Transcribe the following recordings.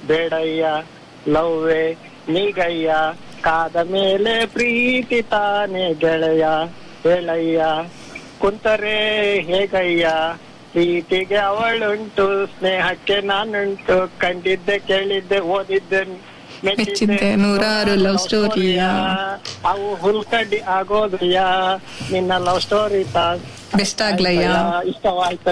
ಬೇಡಯ್ಯ ಲವ್ವೇ ನೀಗಯ್ಯ ಕಾದ ಮೇಲೆ ಪ್ರೀತಿ ತಾನೆ ಗೆಳೆಯ ಹೇಳಯ್ಯ ಕುಂತರೆ ಹೇಗಯ್ಯ ಪ್ರೀತಿಗೆ ಅವಳುಂಟು ಸ್ನೇಹಕ್ಕೆ ನಾನುಂಟು ಕಂಡಿದ್ದೆ ಕೇಳಿದ್ದೆ ಓದಿದ್ದೆ ಮೆಚ್ಚಿದ್ದೆ ನೂರಾರು love story-ಯ. ಅವು ಹುಲ್ಕಡ್ಡಿ ಆಗೋದಯ್ಯ ನಿನ್ನ ಲವ್ ಸ್ಟೋರಿ ಬೆಸ್ಟ್ ಆಗ್ಲಯ್ಯ ಇಷ್ಟವಾಯ್ತು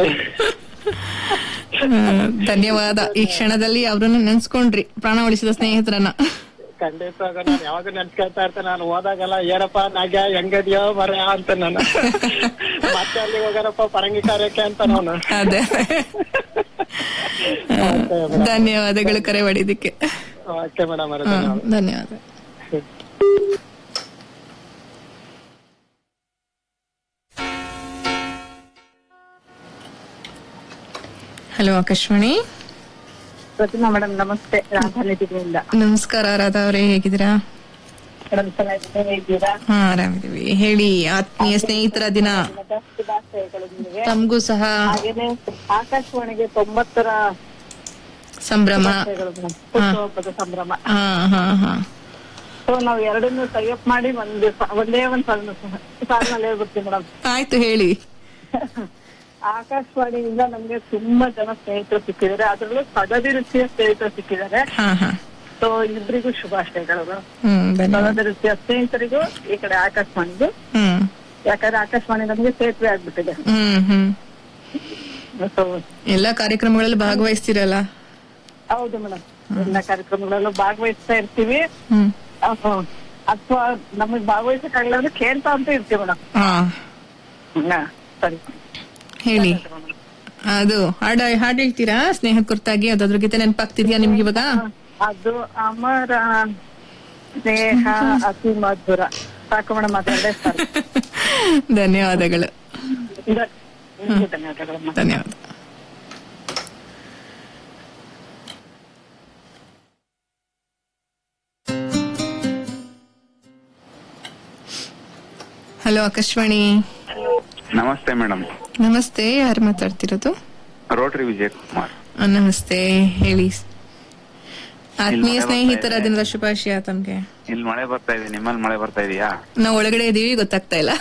ಹ್ಮ್, ಧನ್ಯವಾದ ಈ ಕ್ಷಣದಲ್ಲಿ ಅವ್ರನ್ನ ನೆನ್ಸ್ಕೊಂಡ್ರಿ ಪ್ರಾಣ ಉಳಿಸಿದ ಸ್ನೇಹಿತರನ್ನ ಖಂಡಿತ ನಾನು ಯಾವಾಗ ನೆನ್ಸ್ಕೊಳ್ತಾ ಇರ್ತೇನೆ ನಾನು ಹೋದಾಗೆಲ್ಲ ಏನಪ್ಪ ನಾಗ್ಯ ಹೆಂಗದ್ಯೋ ಮರ ಅಂತ ನಾನು ಮತ್ತೆ ಅಲ್ಲಿ ಹೋಗಾರಪ್ಪ ಪರಂಗಿ ಕಾರ್ಯಕ್ಕೆ ಅಂತ ನಾನು ಅದೇ ಧನ್ಯವಾದಗಳು ಕರೆ ಮಾಡಿದ್ದಕ್ಕೆ ಓಕೆ ಮೇಡಮ್ ಹಾ, ಧನ್ಯವಾದ ಹಲೋ ಆಕಾಶವಾಣಿ ಪ್ರತಿಮಾ ಮೇಡಮ್ ನಮಸ್ತೆ ರಾಧಾನಿಧಿಯಿಂದ ನಮಸ್ಕಾರ ರಾಧಾ ಅವರೇ ಹೇಗಿದ್ದೀರಾ ಮೇಡಮ್ ಚೆನ್ನಾಗಿದ್ದೀನಿ ಹೇಗಿದ್ದೀರಾ ಹಾ ಆರಾಮಿದೀವಿ ಹೇಳಿ ಆತ್ಮೀಯ ಸ್ನೇಹಿತರ ದಿನ ಮತ್ತೆ ಶುಭಾಶಯಗಳು ನಿಮಗೆ ತಮಗೂ ಸಹ ಹಾಗೇನೆ ಆಕಾಶವಾಣಿಗೆ ತೊಂಬತ್ತರ ಸಂಭ್ರಮ ಶುಭಾಶಯಗಳು ಮೇಡಮ್ ಹುಟ್ಟುಹಬ್ಬದ ಸಂಭ್ರಮ ಹಾ ಹಾ ಹಾ ಸೊ ನಾವು ಎರಡನ್ನೂ ಟೈಅಪ್ ಮಾಡಿ ಒಂದು ಸ- ಒಂದೇ ಒಂದು ಸಾಲಿನಲ್ಲಿ ಹೇಳ್ಬಿಡ್ತೀವಿ ಮೇಡಮ್ ಆಯ್ತು ಹೇಳಿ ಆಕಾಶವಾಣಿಯಿಂದ ನಮ್ಗೆ ತುಂಬಾ ಜನ ಸ್ನೇಹಿತರು ಸಿಕ್ಕಿದ್ದಾರೆ ಅದರಲ್ಲೂ ಸದದಿ ರುಚಿಯ ಸ್ನೇಹಿತರು ಸಿಕ್ಕಿದ್ದಾರೆ ಹಾ ಹಾ ಸೊ ಇಬ್ಬರಿಗೂ ಶುಭಾಶಯಗಳು madam. ಹ್ಮ್ ಧನ್ಯವಾದ ಸದದಿ ರುಚಿಯ ಸ್ನೇಹಿತರಿಗೂ ಈ ಕಡೆ ಆಕಾಶವಾಣಿಗೂ ಹ್ಮ್ ಯಾಕಂದ್ರೆ ಆಕಾಶವಾಣಿ ನಮ್ಗೆ ಸೇತುವೆ ಆಗ್ಬಿಟ್ಟಿದೆ ಹ್ಮ್ ಹ್ಮ್ ಸೊ ಎಲ್ಲಾ ಕಾರ್ಯಕ್ರಮಗಳಲ್ಲಿ ಭಾಗವಹಿಸ್ತಿರಲ್ಲ ಹೌದು ಮೇಡಮ್ ಎಲ್ಲ ಕಾರ್ಯಕ್ರಮಗಳಲ್ಲೂ ಭಾಗವಹಿಸ್ತಾ ಇರ್ತೀವಿ ಹ್ಮ್ ಅಥವಾ ನಮಗ್ ಭಾಗವಹಿಸಕ್ಕಾಗಲ್ಲ ಅಂದ್ರೆ ಕೇಳ್ತಾ ಅಂತ ಇರ್ತೀವಿ ಮೇಡಮ್ ಹಾ ಸರಿ ಹೇಳಿ ಅದು ಹಾಡ ಹಾಡ್ ಹೇಳ್ತೀರಾ ಸ್ನೇಹ ಕುರಿತಾಗಿ ಅದಾದ್ರ ಗೀತೆ ನೆನಪಾಗ್ತಿದ್ಯಾ ನಿಮ್ಗೆ ಇವಾಗ ಅದು ಅಮರ ಸ್ನೇಹ ಅತಿ ಮಧುರ ಸಾಕು ಮೇಡಮ್ ಅದೆರಡೇ ಸಾಕು ಧನ್ಯವಾದಗಳು ಇದೆ. ನಿಮ್ಗೆ ಧನ್ಯವಾದಗಳು madam. ಧನ್ಯವಾದ ಹಲೋ ಆಕಾಶವಾಣಿ ನಮಸ್ತೆ ಮೇಡಮ್ ನಮಸ್ತೆ ಯಾರು ಮಾತಾಡ್ತಿರೋದು ರೋಟರಿ ವಿಜಯ್ ಕುಮಾರ್ ಆ, ನಮಸ್ತೆ ಹೇಳಿ ಆತ್ಮೀಯ ಮಳೆ ಸ್ನೇಹಿತರ ಬರ್ತಾ ಇದೆ. ದಿನದ ಶುಭಾಶಯ ತಮ್ಗೆ ಇಲ್ಲಿ ಮಳೆ ಬರ್ತಾ ಇದೆ ನಿಮ್ಮಲ್ಲಿ ಮಳೆ ಬರ್ತಾ ಇದೆಯಾ ನಾವು ಒಳಗಡೆ ಇದೀವಿ ಗೊತ್ತಾಗ್ತಾ ಇಲ್ಲ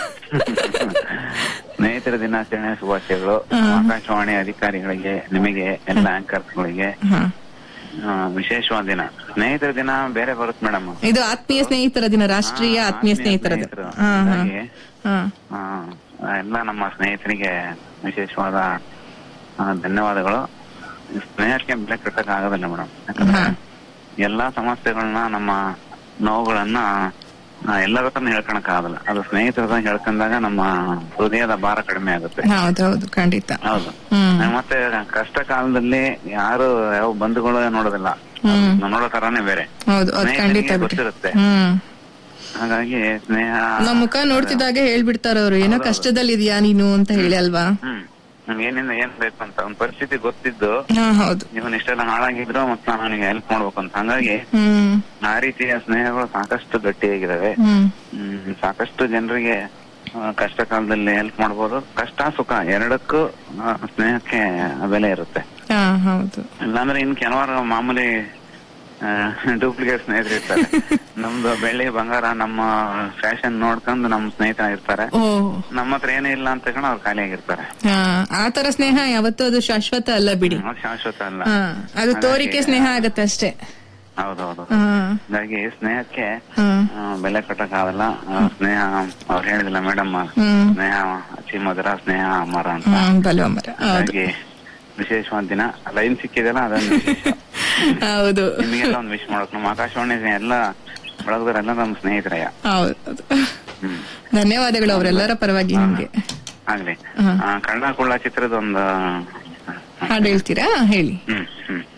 ಸ್ನೇಹಿತರ ದಿನಾಚರಣೆ ಶುಭಾಶಯಗಳು ಹಾ. ಆಕಾಶವಾಣಿ ಅಧಿಕಾರಿಗಳಿಗೆ ನಿಮಗೆ ಎಲ್ಲ ಆಂಕರ್ಸ್ಗಳಿಗೆ ಹಾ. ಆ, ವಿಶೇಷವಾದ ದಿನ ಸ್ನೇಹಿತರ ದಿನ ಬೇರೆ ಬರುತ್ತೆ ಮೇಡಮ್ ಇದು ಆತ್ಮೀಯ ಸ್ನೇಹಿತರ ದಿನ ರಾಷ್ಟ್ರೀಯ ಹಾ, ಆತ್ಮೀಯ ಆತ್ಮೀಯ ಸ್ನೇಹಿತರ ದಿನ ಸ್ನೇಹಿತರು. ಹಾ ಹಾ ಹಾಗಾಗಿ, ಹಾ ಆ, ಎಲ್ಲ ನಮ್ಮ ಸ್ನೇಹಿತರಿಗೆ ವಿಶೇಷವಾದ ಆ, ಧನ್ಯವಾದಗಳು ಸ್ನೇಹಕ್ಕೆ ಬೆಲೆ ಕಟ್ಟಕ್ ಆಗೋದಿಲ್ಲ ಮೇಡಮ್ ಯಾಕಂದ್ರೆ ಹಾ. ಎಲ್ಲಾ ಸಮಸ್ಯೆಗಳನ್ನ ನಮ್ಮ ನೋವುಗಳನ್ನ ಆ, ಎಲ್ಲರ ಹತ್ರನೂ ಹೇಳ್ಕೊಳಕ್ ಆಗಲ್ಲ ಅದು ಸ್ನೇಹಿತರ ಹತ್ರ ಹೇಳ್ಕೊಂಡಾಗ ನಮ್ಮ ಹೃದಯದ ಭಾರ ಕಡಿಮೆ ಆಗುತ್ತೆ ಹೌದೌದು ಖಂಡಿತ ಹೌದು ಹ್ಮ್ ಮತ್ತೆ ಕಷ್ಟ ಕಾಲದಲ್ಲಿ ಯಾರು ಯಾವ ಬಂಧುಗಳು ನೋಡೋದಿಲ್ಲ ಹ್ಮ್. ನಾವ್ ನೋಡೋ ತರಾನೇ ಬೇರೆ ಹೌದು ಅದ್ ಖಂಡಿತ ಸ್ನೇಹಿತರಿಗೆ ಬಿಡಿ ಗೊತ್ತಿರುತ್ತೆ ಹ್ಮ್ ಹಾಗಾಗಿ ಸ್ನೇಹ ನಮ್ ಮುಖ ನೋಡ್ತಿದ್ದಾಗೆ ಹೇಳ್ಬಿಡ್ತಾರ ಅವ್ರು ಏನೋ ಕಷ್ಟದಲ್ಲಿ ಇದೆಯಾ ನೀನು ಅಂತ ಹೇಳಿ ಅಲ್ವಾ ಹ್ಮ್ ನಮ್ಗೆ ಏನಿಂದ ಏನ್ ಬೇಕು ಅಂತ ಒಂದ್ ಪರಿಸ್ಥಿತಿ ಗೊತ್ತಿದ್ದು ಹಾ ಹೌದು ಇವನ್ ಇಷ್ಟೆಲ್ಲ ಹಾಳಾಗಿದ್ರು ಮತ್ತೆ ನಾನು ಅವನಿಗೆ ಹೆಲ್ಪ್ ಮಾಡ್ಬೇಕು ಅಂತ ಹಂಗಾಗಿ ಹ್ಮ್ ಆ ರೀತಿಯ ಸ್ನೇಹಗಳು ಸಾಕಷ್ಟು ಗಟ್ಟಿಯಾಗಿದ್ದಾವೆ ಹ್ಮ್ ಹ್ಮ್ ಸಾಕಷ್ಟು ಜನರಿಗೆ ಆ, ಕಷ್ಟ ಕಾಲದಲ್ಲಿ ಹೆಲ್ಪ್ ಮಾಡ್ಬೋದು ಕಷ್ಟ ಸುಖ ಎರಡಕ್ಕೂ ಆ, ಸ್ನೇಹಕ್ಕೆ ಬೆಲೆ ಇರುತ್ತೆ ಹಾ ಹೌದು ಇಲ್ಲಾಂದ್ರೆ ಇನ್ ಕೆಲವರು ಮಾಮೂಲಿ ಡೂಪ್ಲಿಕೇಟ್ ಸ್ನೇಹಿತರು ಇರ್ತಾರೆ ನಮ್ದು ಬೆಳ್ಳಿ ಬಂಗಾರ ನಮ್ಮ ಫ್ಯಾಷನ್ ನೋಡ್ಕೊಂಡು ನಮ್ ಸ್ನೇಹಿತ ಇರ್ತಾರೆ ಓ ನಮ್ಮ ಹತ್ರ ಏನೂ ಇಲ್ಲ ಅಂತ ತಗೊಂಡು ಅವ್ರು ಖಾಲಿಯಾಗಿರ್ತಾರೆ ಹಾ ಆ ತರ ಸ್ನೇಹ ಯಾವತ್ತೂ ಅದು ಶಾಶ್ವತ ಅಲ್ಲ ಬಿಡಿ ಅದು ಶಾಶ್ವತ ಅಲ್ಲ ಹಾ ಅದು ತೋರಿಕೆ ಸ್ನೇಹ ಆಗತ್ತೆ ಅಷ್ಟೇ ಹೌದೌದು ಹಾ ಹಾಗಾಗಿ ಸ್ನೇಹಕ್ಕೆ ಹಾ ಆ, ಬೆಲೆ ಕಟ್ಟಕ್ ಆಗಲ್ಲ ಆ, ಸ್ನೇಹ ಅವ್ರು ಹೇಳಿದಿಲ್ಲ ಮೇಡಮ್ ಹ್ಮ್ ಸ್ನೇಹ ಅತಿ ಮಧುರ ಸ್ನೇಹ ಅಮರ ಅಂತ ಹ್ಮ್ ಬಲವ ಮರ ಹೌದು ಹಾಗಾಗಿ ವಿಶೇಷವಾದ ದಿನ ಲೈನ್ ಸಿಕ್ಕಿದೆಲ್ಲ ಅದೊಂದು ವಿಶೇಷ ಹೌದು ನಿಮಗೆಲ್ಲ ಒಂದು ವಿಶ್ ಮಾಡೋಕ್ ನಮ್ಮ ಆಕಾಶವಾಣಿ ಎಲ್ಲ ಬಳಗದವರೆಲ್ಲ ನಮ್ಮ ಸ್ನೇಹಿತರಯ್ಯ ಹೌದು ಹ್ಮ್ ಧನ್ಯವಾದಗಳು ಅವರೆಲ್ಲರ ಪರವಾಗಿ ನಿಮ್ಗೆ ಆಗ್ಲಿ ಹಾ. ಆ, ಕಳ್ಳ ಕುಳ್ಳ ಚಿತ್ರದ ಒಂದು ಹಾಡು ಹೇಳ್ತೀರಾ ಹೇಳಿ ಹ್ಮ್ ಹ್ಮ್